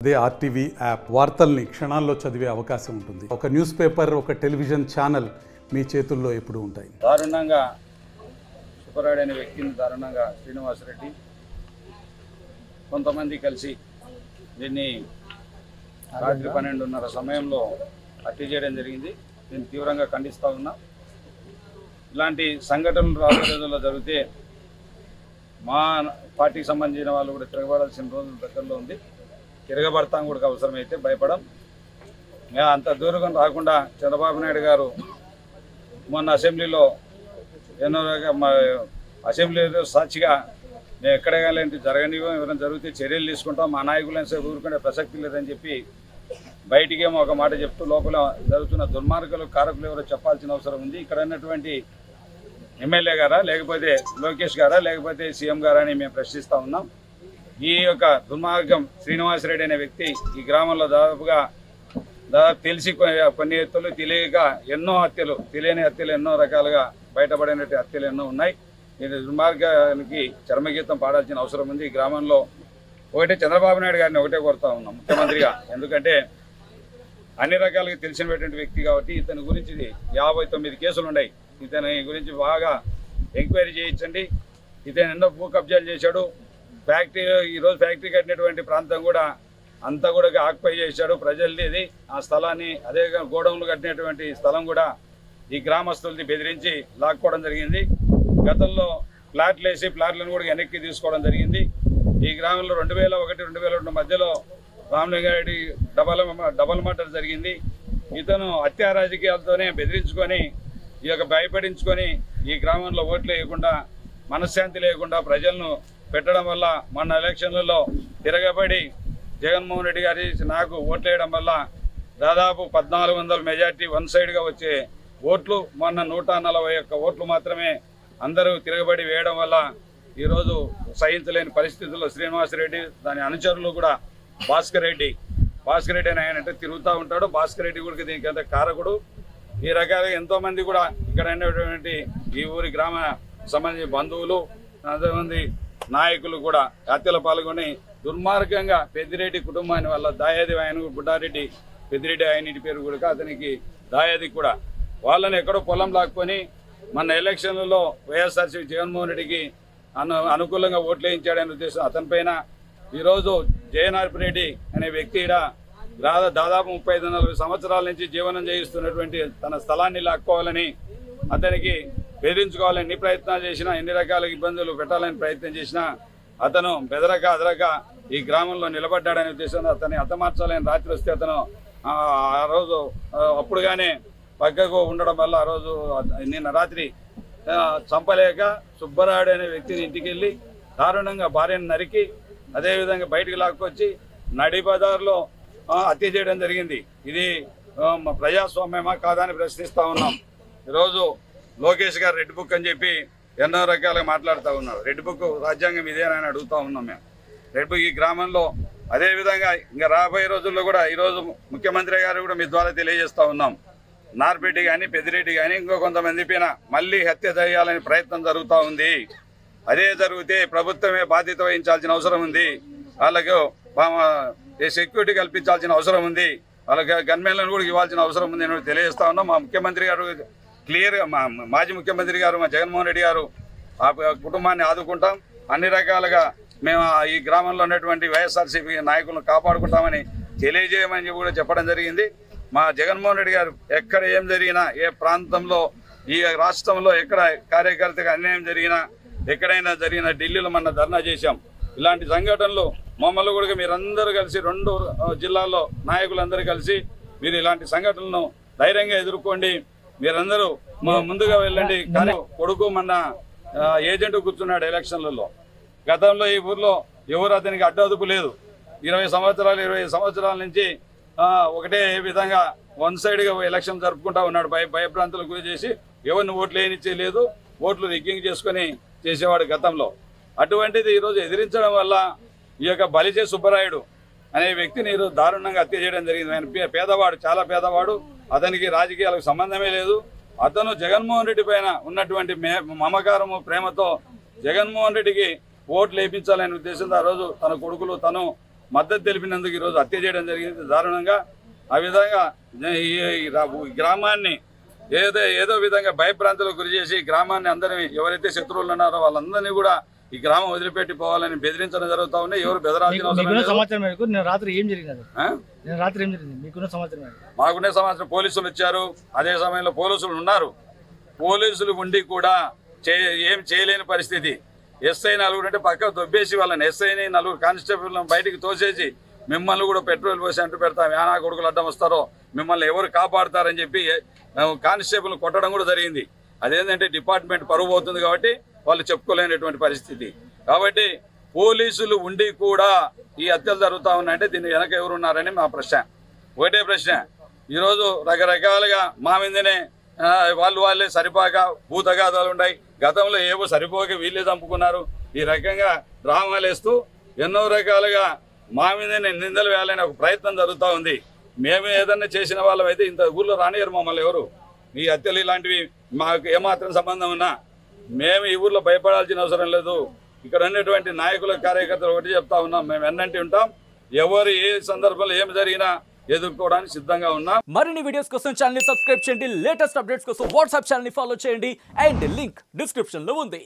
అదే RTV app వార్తల్ని క్షణాల్లో చదివే అవకాశం ఉంటుంది ఒక న్యూస్ పేపర్ ఒక టెలివిజన్ ఛానల్ మీ చేతుల్లో ఎప్పుడూ ఉంటాయి దారుణంగా సుబ్బరాయుడు అనే వ్యక్తిని దారుణంగా శ్రీనివాసరెడ్డి కొంతమంది కలిసి దీన్ని రాత్రి పన్నెండున్నర సమయంలో హత్య చేయడం జరిగింది నేను తీవ్రంగా ఖండిస్తూ ఉన్నా ఇలాంటి సంఘటనలు రాబోయే రోజుల్లో జరిగితే మా పార్టీకి సంబంధించిన వాళ్ళు కూడా తిరగబడాల్సిన రోజులు దగ్గరలో ఉంది తిరగబడతాం కూడా అవసరమైతే భయపడం మేము అంత దూరం రాకుండా చంద్రబాబు నాయుడు గారు మొన్న అసెంబ్లీలో ఎన్నో రకాల మా అసెంబ్లీలో సాక్షిగా మేము ఎక్కడ కాలేంటి జరగనివ్వం ఎవరైనా జరిగితే చర్యలు తీసుకుంటాం మా నాయకులను సేపు ఊరుకునే ప్రసక్తి లేదని చెప్పి బయటికేమో ఒక మాట చెప్తూ లోపల జరుగుతున్న దుర్మార్గులు కారకులు ఎవరో చెప్పాల్సిన అవసరం ఉంది ఇక్కడ ఉన్నటువంటి ఎమ్మెల్యే గారా లేకపోతే లోకేష్ గారా లేకపోతే సీఎం గారా అని మేము ప్రశ్నిస్తూ ఉన్నాం ఈ యొక్క దుర్మార్గం శ్రీనివాసరెడ్డి అనే వ్యక్తి ఈ గ్రామంలో దాదాపుగా దాదాపు తెలిసి కొ- కొన్ని ఎత్తులు తెలియక ఎన్నో హత్యలు తెలియని హత్యలు ఎన్నో రకాలుగా బయటపడినట్టు హత్యలు ఎన్నో ఉన్నాయి ఈ దుర్మార్గానికి చర్మగీతం పాడాల్సిన అవసరం ఉంది ఈ గ్రామంలో ఒకటే చంద్రబాబు నాయుడు గారిని ఒకటే కోరుతా ఉన్నాం ముఖ్యమంత్రిగా ఎందుకంటే అన్ని రకాలుగా తెలిసినటువంటి వ్యక్తి కాబట్టి ఇతని గురించి యాభై తొమ్మిది కేసులు ఉన్నాయి ఇతని గురించి బాగా ఎంక్వైరీ చేయించండి ఇతను ఎన్నో భూ కబ్జాలు చేశాడు ఫ్యాక్టరీ ఈరోజు ఫ్యాక్టరీ కట్టినటువంటి ప్రాంతం కూడా అంతా కూడా ఆక్యుపై చేశాడు ప్రజలది ఇది ఆ స్థలాన్ని అదే గోడౌన్లు కట్టినటువంటి స్థలం కూడా ఈ గ్రామస్తులది బెదిరించి లాక్కోవడం జరిగింది గతంలో ప్లాట్లు వేసి ప్లాట్లను కూడా వెనక్కి తీసుకోవడం జరిగింది ఈ గ్రామంలో రెండు వేల ఒకటి రెండు వేల రెండు మధ్యలో రామలింగారెడ్డి డబల్ డబల్ మర్డర్ జరిగింది ఇతను హత్యా రాజకీయాలతోనే బెదిరించుకొని ఈ యొక్క భయపడించుకొని ఈ గ్రామంలో ఓట్లు వేయకుండా మనశ్శాంతి లేకుండా ప్రజలను పెట్టడం వల్ల మొన్న ఎలక్షన్లలో తిరగబడి జగన్మోహన్ రెడ్డి గారి నాకు ఓట్లు వేయడం వల్ల దాదాపు పద్నాలుగు వందల మెజార్టీ వన్ సైడ్గా వచ్చే ఓట్లు మొన్న నూట నలభై ఒక్క ఓట్లు మాత్రమే అందరూ తిరగబడి వేయడం వల్ల ఈరోజు సహించలేని పరిస్థితుల్లో శ్రీనివాసరెడ్డి దాని అనుచరులు కూడా భాస్కర్ రెడ్డి భాస్కర్ రెడ్డి అని ఆయన అంటే తిరుగుతూ ఉంటాడు భాస్కర్ రెడ్డి కూడా దీనికి అంత కారకుడు ఈ రకాలుగా ఎంతో మంది కూడా ఇక్కడ ఉన్నటువంటి ఈ ఊరి గ్రామ సంబంధించిన బంధువులు అంతమంది నాయకులు కూడా హత్యలో పాల్గొని దుర్మార్గంగా పెద్దిరెడ్డి కుటుంబాన్ని వాళ్ళ దాయాది ఆయన బుడ్డారెడ్డి పెద్దిరెడ్డి ఆయన ఇంటి పేరు కూడా అతనికి దాయాది కూడా వాళ్ళని ఎక్కడో పొలం లాక్కొని మన ఎలక్షన్లలో వైఎస్ఆర్సీ జగన్మోహన్ రెడ్డికి అను అనుకూలంగా ఓట్లు వేయించాడనే ఉద్దేశం అతనిపైన ఈరోజు జయనార్పి రెడ్డి అనే వ్యక్తి ఈడ దాదా దాదాపు ముప్పై ఐదు నలభై సంవత్సరాల నుంచి జీవనం చేయిస్తున్నటువంటి తన స్థలాన్ని లాక్కోవాలని అతనికి బెదిరించుకోవాలని ఎన్ని ప్రయత్నాలు చేసినా ఎన్ని రకాల ఇబ్బందులు పెట్టాలని ప్రయత్నం చేసినా అతను బెదరక అదరక ఈ గ్రామంలో నిలబడ్డాడనే ఉద్దేశంతో అతన్ని హతమార్చాలని రాత్రి వస్తే అతను ఆ ఆ రోజు ఆ, అప్పుడుగానే పక్కకు ఉండడం వల్ల ఆ రోజు నిన్న రాత్రి ఆ, చంపలేక సుబ్బరాయుడు అనే వ్యక్తిని ఇంటికి వెళ్ళి దారుణంగా భార్యను నరికి అదేవిధంగా బయటికి లాక్కొచ్చి నడి బజార్లో ఆ, హత్య చేయడం జరిగింది ఇది ఆ, మా ప్రజాస్వామ్యమా కాదా అని ప్రశ్నిస్తా ఉన్నాం ఈరోజు లోకేష్ గారు రెడ్ బుక్ అని చెప్పి ఎన్నో రకాలుగా మాట్లాడుతూ ఉన్నారు రెడ్ బుక్ రాజ్యాంగం ఇదేనని అడుగుతా ఉన్నాం మేము రెడ్ బుక్ ఈ గ్రామంలో అదే విధంగా ఇంకా రాబోయే రోజుల్లో కూడా ఈరోజు ముఖ్యమంత్రి గారు కూడా మీ ద్వారా తెలియజేస్తా ఉన్నాం నార్పెడ్డి కానీ పెద్దిరెడ్డి కానీ ఇంకో కొంతమంది పైన మళ్ళీ హత్య చేయాలని ప్రయత్నం జరుగుతూ ఉంది అదే జరిగితే ప్రభుత్వమే బాధ్యత వహించాల్సిన అవసరం ఉంది వాళ్ళకు సెక్యూరిటీ కల్పించాల్సిన అవసరం ఉంది వాళ్ళకి గన్మెన్లను కూడా ఇవ్వాల్సిన అవసరం ఉంది అని తెలియజేస్తా ఉన్నాం మా ముఖ్యమంత్రి గారు క్లియర్గా మా మాజీ ముఖ్యమంత్రి గారు మా జగన్మోహన్ రెడ్డి గారు ఆ కుటుంబాన్ని ఆదుకుంటాం అన్ని రకాలుగా మేము ఆ ఈ గ్రామంలో ఉన్నటువంటి వైఎస్ఆర్సీపీ నాయకులను కాపాడుకుంటామని తెలియజేయమని చెప్పి కూడా చెప్పడం జరిగింది మా జగన్మోహన్ రెడ్డి గారు ఎక్కడ ఏం జరిగినా ఏ ప్రాంతంలో ఈ రాష్ట్రంలో ఎక్కడ కార్యకర్తగా అన్యాయం జరిగినా ఎక్కడైనా జరిగిన ఢిల్లీలో మన ధర్నా చేశాం ఇలాంటి సంఘటనలు మమ్మల్ని కూడా మీరందరూ కలిసి రెండు ఆ, జిల్లాల్లో నాయకులందరూ కలిసి మీరు ఇలాంటి సంఘటనలను ధైర్యంగా ఎదుర్కోండి మీరందరూ మ- ముందుగా వెళ్ళండి కానీ కొడుకు మన ఆ, ఏజెంట్ కూర్చున్నాడు ఎలక్షన్లలో గతంలో ఈ ఊర్లో ఎవరు అతనికి అడ్డదుపు లేదు ఇరవై సంవత్సరాలు ఇరవై సంవత్సరాల నుంచి ఆ, ఒకటే విధంగా వన్ సైడ్గా ఎలక్షన్ జరుపుకుంటా ఉన్నాడు భయ భయభ్రాంతులకు గురి చేసి ఎవరిని ఓట్లు వేయనిచ్చే లేదు ఓట్లు రిగ్గింగ్ చేసుకొని చేసేవాడు గతంలో అటువంటిది ఈరోజు ఎదిరించడం వల్ల ఈ యొక్క బలిచే సుబ్బరాయుడు అనే వ్యక్తిని ఈరోజు దారుణంగా హత్య చేయడం జరిగింది ఆయన పే- పేదవాడు చాలా పేదవాడు అతనికి రాజకీయాలకు సంబంధమే లేదు అతను జగన్మోహన్ రెడ్డి పైన ఉన్నటువంటి మే- మమకారము ప్రేమతో జగన్మోహన్ రెడ్డికి ఓట్లు వేయించాలనే ఉద్దేశంతో ఆ రోజు తన కొడుకులు తను మద్దతు తెలిపినందుకు ఈరోజు హత్య చేయడం జరిగింది దారుణంగా ఆ విధంగా ఈ ఈ రా- ఈ గ్రామాన్ని ఏదో ఏదో విధంగా భయభ్రాంతులకు గురి చేసి గ్రామాన్ని అందరినీ ఎవరైతే శత్రువులు ఉన్నారో వాళ్ళందరినీ కూడా ఈ గ్రామం వదిలిపెట్టి పోవాలని బెదిరించడం జరుగుతా ఉంది ఎవరు బెదరాల్సిన మీకు- అవసరం మీకున్న లేదు సమాచారం మేరకు నేను రాత్రి ఏం జరిగినది ఆ? నేను రాత్రి ఏం జరిగింది మీకున్న సమాచారం మేరకు మాకునే సమాచారం పోలీసులు వచ్చారు అదే సమయంలో పోలీసులు ఉన్నారు పోలీసులు ఉండి కూడా చే ఏం చేయలేని పరిస్థితి ఎస్ఐ నలుగురు అంటే పక్క దొబ్బేసి వాళ్ళని ఎస్ఐని నలుగురు కానిస్టేబుల్ బయటికి తోసేసి మిమ్మల్ని కూడా పెట్రోల్ పోసి అంటూ పెడతాం యానా కొడుకులు అడ్డం వస్తారో మిమ్మల్ని ఎవరు కాపాడతారని చెప్పి కానిస్టేబుల్ కొట్టడం కూడా జరిగింది అదేంటంటే డిపార్ట్మెంట్ పరువు అవుతుంది కాబట్టి వాళ్ళు చెప్పుకోలేనటువంటి పరిస్థితి కాబట్టి పోలీసులు ఉండి కూడా ఈ హత్యలు జరుగుతా ఉన్నాయంటే దీని వెనక ఎవరున్నారని మా ప్రశ్న ఒకటే ప్రశ్న ఈరోజు రకరకాలుగా మా మీదనే ఆ, వాళ్ళు వాళ్ళే సరిపోక భూతగాథాలు ఉన్నాయి గతంలో ఏవో సరిపోక వీళ్ళే చంపుకున్నారు ఈ రకంగా డ్రామాలు వేస్తూ ఎన్నో రకాలుగా మా మీదనే నిందలు వేయాలని ఒక ప్రయత్నం జరుగుతూ ఉంది మేము ఏదన్నా చేసిన వాళ్ళం అయితే ఇంత ఊర్లో రానియరు మమ్మల్ని ఎవరు ఈ హత్యలు ఇలాంటివి మాకు ఏమాత్రం సంబంధం ఉన్నా మేము ఈ ఊర్లో భయపడాల్సిన అవసరం లేదు ఇక్కడ ఉన్నటువంటి నాయకుల కార్యకర్తలు ఒకటి చెప్తా ఉన్నాం మేము ఎన్నంటి ఉంటాం ఎవరు ఏ సందర్భంలో ఏమి జరిగినా ఎదుర్కోవడానికి సిద్ధంగా ఉన్నాం మరిన్ని వీడియోస్ కోసం ఛానల్ సబ్స్క్రైబ్ చేయండి లేటెస్ట్ అప్డేట్స్ కోసం వాట్సాప్ ఛానల్ ఫాలో చేయండి అండ్ లింక్ డిస్క్రిప్షన్ లో ఉంది